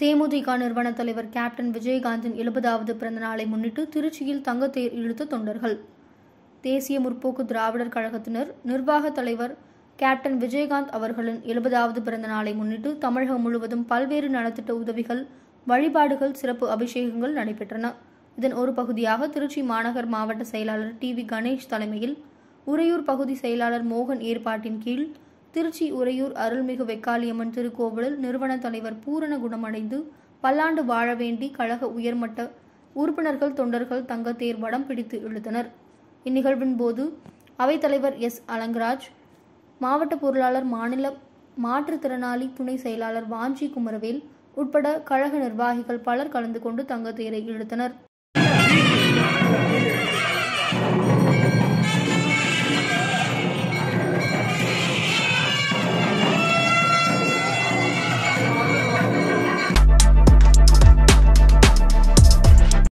தேமுதிக நிறுவன தலைவர் கேப்டன் விஜயகாந்தின் எழுபதாவது பிறந்த நாளை முன்னிட்டு திருச்சியில் தங்கத்தேர் இழுத்த தொண்டர்கள் தேசிய முற்போக்கு திராவிடர் கழகத்தினர் நிர்வாக தலைவர் கேப்டன் விஜயகாந்த் அவர்களின் எழுபதாவது பிறந்த நாளை முன்னிட்டு தமிழகம் முழுவதும் பல்வேறு நலத்திட்ட உதவிகள் வழிபாடுகள் சிறப்பு அபிஷேகங்கள் நடைபெற்றன இதன் ஒரு பகுதியாக திருச்சி மாநகர் மாவட்ட செயலாளர் டி வி கணேஷ் தலைமையில் உறையூர் பகுதி செயலாளர் மோகன் ஏற்பாட்டின் கீழ் திருச்சி உறையூர் அருள்மிகு வெக்காளியம்மன் திருக்கோவிலில் நிறுவன தலைவர் பூரண குணமடைந்து பல்லாண்டு வாழ வேண்டி கழக உயர்மட்ட உறுப்பினர்கள் தொண்டர்கள் தங்கத்தேர் வடம் பிடித்து இழுத்தனர் இந்நிகழ்வின் போது அவைத்தலைவர் எஸ் அலங்கராஜ் மாவட்ட பொருளாளர் மாநில மாற்றுத்திறனாளி துணை செயலாளர் வாஞ்சி குமரவேல் உட்பட கழக நிர்வாகிகள் பலர் கலந்து கொண்டு தங்கத்தேரை இழுத்தனர்